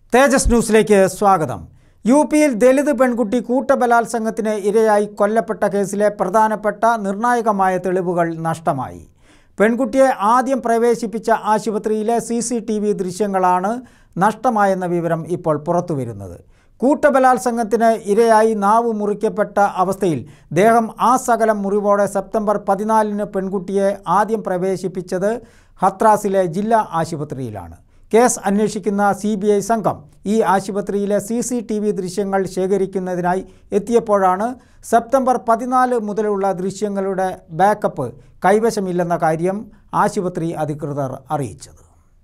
തേജസ് ന്യൂസിലേക്ക് സ്വാഗതം യു പിയിൽ ദലിത് പെൺകുട്ടി കൂട്ടബലാത്സംഗത്തിന് ഇരയായി കൊല്ലപ്പെട്ട കേസിലെ പ്രധാനപ്പെട്ട നിർണായകമായ തെളിവുകൾ നഷ്ടമായി പെൺകുട്ടിയെ ആദ്യം പ്രവേശിപ്പിച്ച ആശുപത്രിയിലെ സി സി ടി വി ദൃശ്യങ്ങളാണ് നഷ്ടമായെന്ന വിവരം ഇപ്പോൾ പുറത്തുവരുന്നത് കൂട്ടബലാത്സംഗത്തിന് ഇരയായി നാവ് മുറിക്കപ്പെട്ട അവസ്ഥയിൽ ദേഹം ആ സകലം മുറിവോടെ സെപ്റ്റംബർ പതിനാലിന് പെൺകുട്ടിയെ ആദ്യം പ്രവേശിപ്പിച്ചത് ഹത്രാസിലെ ജില്ലാ ആശുപത്രിയിലാണ് കേസ് അന്വേഷിക്കുന്ന സി ബി ഐ സംഘം ഈ ആശുപത്രിയിലെ സി സി ടി വി ദൃശ്യങ്ങൾ ശേഖരിക്കുന്നതിനായി എത്തിയപ്പോഴാണ് സെപ്റ്റംബർ പതിനാല് മുതലുള്ള ദൃശ്യങ്ങളുടെ ബാക്കപ്പ് കൈവശമില്ലെന്ന കാര്യം ആശുപത്രി അധികൃതർ അറിയിച്ചത്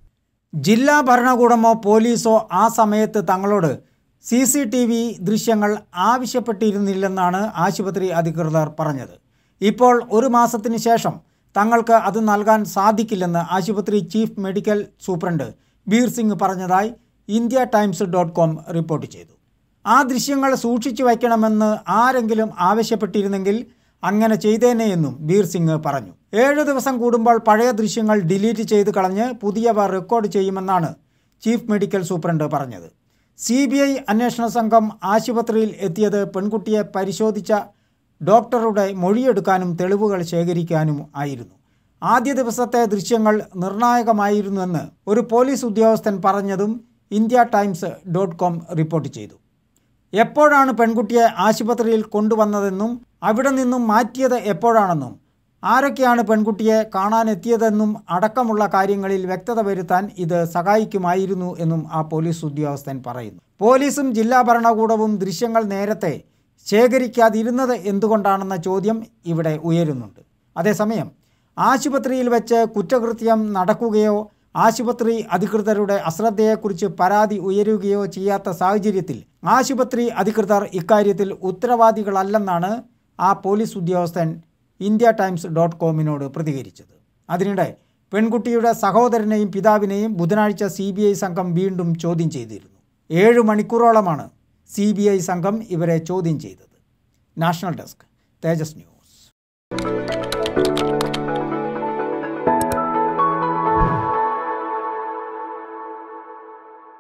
ജില്ലാ ഭരണകൂടമോ പോലീസോ ആ സമയത്ത് തങ്ങളോട് സി സി ടി വി ദൃശ്യങ്ങൾ ആവശ്യപ്പെട്ടിരുന്നില്ലെന്നാണ് ആശുപത്രി അധികൃതർ പറഞ്ഞത് ഇപ്പോൾ ഒരു മാസത്തിന് ശേഷം തങ്ങൾക്ക് അത് നൽകാൻ സാധിക്കില്ലെന്ന് ആശുപത്രി chief medical superintendent Bir Singh പറഞ്ഞതായി India Times dot com report ചെയ്തു ആ ദൃശ്യങ്ങൾ സൂക്ഷിച്ചു വയ്ക്കണമെന്ന് ആരെങ്കിലും ആവശ്യപ്പെട്ടിരുന്നെങ്കിൽ അങ്ങനെ ചെയ്തേനെയെന്നും ബീർ സിംഗ് പറഞ്ഞു ഏഴ് ദിവസം കൂടുമ്പോൾ പഴയ ദൃശ്യങ്ങൾ ഡിലീറ്റ് ചെയ്ത് കളഞ്ഞ് പുതിയവ റെക്കോർഡ് ചെയ്യുമെന്നാണ് ചീഫ് മെഡിക്കൽ സൂപ്രണ്ട് പറഞ്ഞത് സി ബി ഐ അന്വേഷണ സംഘം ആശുപത്രിയിൽ എത്തിയത് പെൺകുട്ടിയെ പരിശോധിച്ച ഡോക്ടറുടെ മൊഴിയെടുക്കാനും തെളിവുകൾ ശേഖരിക്കാനും ആയിരുന്നു ആദ്യ ദിവസത്തെ ദൃശ്യങ്ങൾ നിർണായകമായിരുന്നുവെന്ന് ഒരു പോലീസ് ഉദ്യോഗസ്ഥൻ പറഞ്ഞതും India Times dot com report ചെയ്തു എപ്പോഴാണ് പെൺകുട്ടിയെ ആശുപത്രിയിൽ കൊണ്ടുവന്നതെന്നും അവിടെ നിന്നും മാറ്റിയത് എപ്പോഴാണെന്നും ആരൊക്കെയാണ് പെൺകുട്ടിയെ കാണാനെത്തിയതെന്നും അടക്കമുള്ള കാര്യങ്ങളിൽ വ്യക്തത വരുത്താൻ ഇത് സഹായിക്കുമായിരുന്നു എന്നും ആ പോലീസ് ഉദ്യോഗസ്ഥൻ പറയുന്നു പോലീസും ജില്ലാ ഭരണകൂടവും ദൃശ്യങ്ങൾ നേരത്തെ ശേഖരിക്കാതിരുന്നത് എന്തുകൊണ്ടാണെന്ന ചോദ്യം ഇവിടെ ഉയരുന്നുണ്ട് അതേസമയം ആശുപത്രിയിൽ വെച്ച് കുറ്റകൃത്യം നടക്കുകയോ ആശുപത്രി അധികൃതരുടെ അശ്രദ്ധയെക്കുറിച്ച് പരാതി ഉയരുകയോ ചെയ്യാത്ത സാഹചര്യത്തിൽ ആശുപത്രി അധികൃതർ ഇക്കാര്യത്തിൽ ഉത്തരവാദികളല്ലെന്നാണ് ആ പോലീസ് ഉദ്യോഗസ്ഥൻ ഇന്ത്യ ടൈംസ് ഡോട്ട് കോമിനോട് പ്രതികരിച്ചത് അതിനിടെ പെൺകുട്ടിയുടെ സഹോദരനെയും പിതാവിനെയും ബുധനാഴ്ച സി ബി ഐ സംഘം വീണ്ടും ചോദ്യം ചെയ്തിരുന്നു ഏഴ് മണിക്കൂറോളമാണ് സി ബി ഐ സംഘം ഇവരെ ചോദ്യം ചെയ്തത് നാഷണൽ ഡെസ്ക് തേജസ് ന്യൂസ്